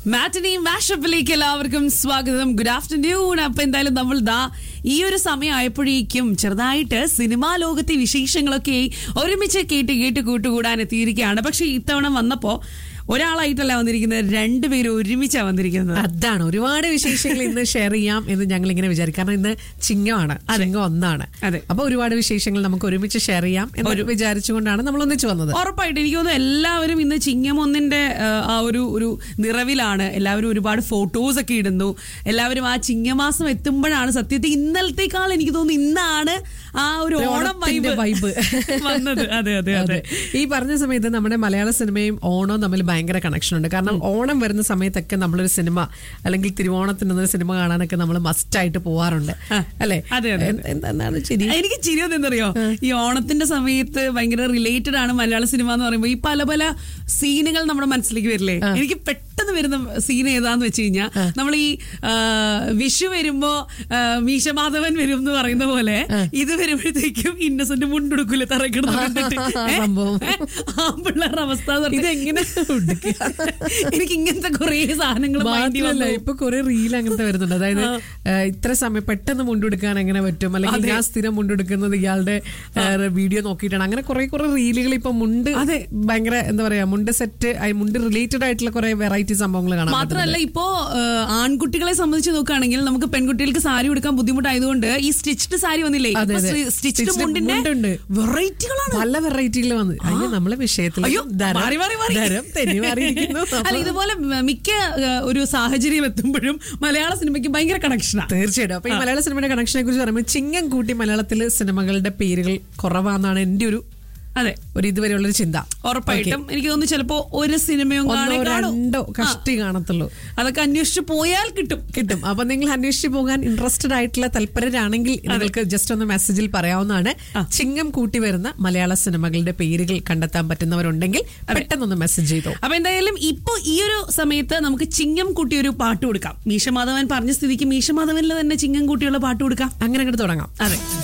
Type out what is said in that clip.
മാറ്റിനി മാഷപ്പിലേക്ക് എല്ലാവർക്കും സ്വാഗതം good afternoon അപ്പൊ എന്തായാലും നമ്മൾ ദാ ഈ ഒരു സമയം ആയപ്പോഴേക്കും ചെറുതായിട്ട് സിനിമാ ലോകത്തെ വിശേഷങ്ങളൊക്കെ ഒരുമിച്ച് കേട്ട് കേട്ട് കൂട്ടുകൂടാൻ എത്തിയിരിക്കുകയാണ് പക്ഷെ ഇത്തവണ വന്നപ്പോ ഒരാളായിട്ടല്ല വന്നിരിക്കുന്നത് രണ്ടുപേരും ഒരുമിച്ചാണ് വന്നിരിക്കുന്നത് അതാണ് ഒരുപാട് വിശേഷങ്ങൾ ഇന്ന് ഷെയർ ചെയ്യാം എന്ന് ഞങ്ങൾ ഇങ്ങനെ വിചാരിക്കും കാരണം ഇന്ന് ചിങ്ങമാണ് ചിങ്ങം ഒന്നാണ് അതെ. അപ്പൊ ഒരുപാട് വിശേഷങ്ങൾ നമുക്ക് ഒരുമിച്ച് ഷെയർ ചെയ്യാം എന്ന് വിചാരിച്ചുകൊണ്ടാണ് നമ്മൾ ഒന്നിച്ചു വന്നത് ഉറപ്പായിട്ട് എനിക്ക് തോന്നുന്നു എല്ലാവരും ഇന്ന് ചിങ്ങം ഒന്നിന്റെ ആ, ആ ഒരു ഒരു നിറവിലാണ് എല്ലാവരും ഒരുപാട് ഫോട്ടോസ് ഒക്കെ ഇടുന്നു എല്ലാവരും ആ ചിങ്ങമാസം എത്തുമ്പോഴാണ് സത്യത്തിൽ ഇന്നലത്തേക്കാൾ എനിക്ക് തോന്നുന്നു ഇന്നാണ് ആ ഒരു ഓണം ഓണത്തിന്റെ വൈബ് vibe. വന്നത് അതെ അതെ അതെ ഈ പറഞ്ഞ സമയത്ത് നമ്മുടെ മലയാള സിനിമയും ഓണവും തമ്മിൽ ഭയങ്കര കണക്ഷൻ ഉണ്ട് കാരണം ഓണം വരുന്ന സമയത്തൊക്കെ നമ്മളൊരു സിനിമ അല്ലെങ്കിൽ തിരുവോണത്തിന് സിനിമ കാണാനൊക്കെ നമ്മൾ മസ്റ്റ് ആയിട്ട് പോവാറുണ്ട് അല്ലെ അതെ, അതെ, അതെ. എന്താണ് ശരി എനിക്ക് ചിരി വന്നെന്നറിയോ ഈ ഓണത്തിന്റെ സമയത്ത് ഭയങ്കര റിലേറ്റഡ് ആണ് മലയാള സിനിമ എന്ന് പറയുമ്പോൾ ഈ പല പല സീനുകൾ നമ്മുടെ മനസ്സിലേക്ക് വരില്ലേ എനിക്ക് പെട്ടെന്ന് വരുന്ന സീൻ ഏതാന്ന് വെച്ച് കഴിഞ്ഞാൽ നമ്മൾ ഈ ആ, വിഷു വരുമ്പോ ആ, മീശമാധവൻ വരും എന്ന് പറയുന്ന പോലെ ഇത് വരുമ്പോഴത്തേക്കും ഇന്നസെന്റ് മുണ്ടെടുക്കൂല തറക്കിടുന്ന സംഭവം. ആമ്പിള്ളേരുടെ അവസ്ഥ എന്ന് പറഞ്ഞാൽ ഇതെങ്ങനെ ഉടുക്കുക? എനിക്ക് ഇങ്ങനത്തെ കുറേ സാധനങ്ങൾ മൈൻഡിൽ മാത്രമല്ല വന്നു ഇപ്പൊ കുറെ റീൽ അങ്ങനത്തെ വരുന്നുണ്ട് അതായത് ഏഹ്, ഇത്ര സമയം പെട്ടെന്ന് മുണ്ടെടുക്കാൻ എങ്ങനെ പറ്റും അല്ലെങ്കിൽ ഞാൻ സ്ഥിരം മുണ്ടെടുക്കുന്നത് ഇയാളുടെ വീഡിയോ നോക്കിയിട്ടാണ് അങ്ങനെ കുറെ കുറെ റീലുകൾ ഇപ്പൊ മുണ്ട് അതെ. ഭയങ്കര എന്താ പറയാ മുണ്ട് സെറ്റ് മുണ്ട് റിലേറ്റഡ് ആയിട്ടുള്ള കുറെ വെറൈറ്റി സംഭവങ്ങൾ കാണാം മാത്രമല്ല ഇപ്പോ ആ, ആൺകുട്ടികളെ സംബന്ധിച്ച് നോക്കുകയാണെങ്കിൽ നമുക്ക് പെൺകുട്ടികൾക്ക് സാരി ഉടുക്കാൻ ബുദ്ധിമുട്ടായതുകൊണ്ട് ഈ സ്റ്റിച്ച്ഡ് സാരി വന്നില്ലേ അതെ, അതെ. Stitched Stitched മുണ്ടിന്റെ മുണ്ടുണ്ട്. വെറൈറ്റികളാണ് പല വെറൈറ്റിയിൽ വന്ന് അതിന് നമ്മളെ വിഷയത്തിൽ അയ്യോ ധരം- മാറി മാറി മാറി ധരം തെന്നി മാറിയിരിക്കുന്നു അല്ല ഇതുപോലെ മിക്ക ആ, ഒരു സാഹചര്യം എത്തുമ്പോഴും മലയാള സിനിമയ്ക്ക് ഭയങ്കര കണക്ഷനാണ് തീർച്ചയായിട്ടും അപ്പൊ ഈ മലയാള സിനിമയുടെ കണക്ഷനെ കുറിച്ച് പറയുമ്പോൾ ചിങ്ങം കൂട്ടി മലയാളത്തിലെ സിനിമകളുടെ പേരുകൾ കുറവാന്നാണ് എന്റെ ഒരു അതെ ഒരു ഇതുവരെയുള്ള ഒരു ചിന്ത ഉറപ്പായിട്ടും എനിക്ക് തോന്നുന്നു ചിലപ്പോ ഒരു സിനിമയും ഒന്നോ കാണേ കാണൂ. രണ്ടോ ആ, കഷ്ടി കാണത്തുള്ളൂ അതൊക്കെ അന്വേഷിച്ച് പോയാൽ കിട്ടും കിട്ടും അപ്പൊ നിങ്ങൾ അന്വേഷിച്ച് പോകാൻ ഇൻട്രസ്റ്റഡ് ആയിട്ടുള്ള തൽപരരാണെങ്കിൽ നിങ്ങൾക്ക് ജസ്റ്റ് ഒന്ന് മെസ്സേജിൽ പറയാവുന്നതാണ് ചിങ്ങം കൂട്ടി വരുന്ന മലയാള സിനിമകളുടെ പേരുകൾ കണ്ടെത്താൻ പറ്റുന്നവരുണ്ടെങ്കിൽ പെട്ടെന്നൊന്ന് മെസ്സേജ് ചെയ്തോ അപ്പൊ എന്തായാലും ഇപ്പൊ ഈ ഒരു സമയത്ത് നമുക്ക് ചിങ്ങം കൂട്ടി ഒരു പാട്ട് കൊടുക്കാം മീശമാധവൻ പറഞ്ഞ സ്ഥിതിക്ക് മീശമാധവനിൽ തന്നെ ചിങ്ങം കൂട്ടിയുള്ള പാട്ട് കൊടുക്കാം അങ്ങനെ അങ്ങോട്ട് തുടങ്ങാം അതെ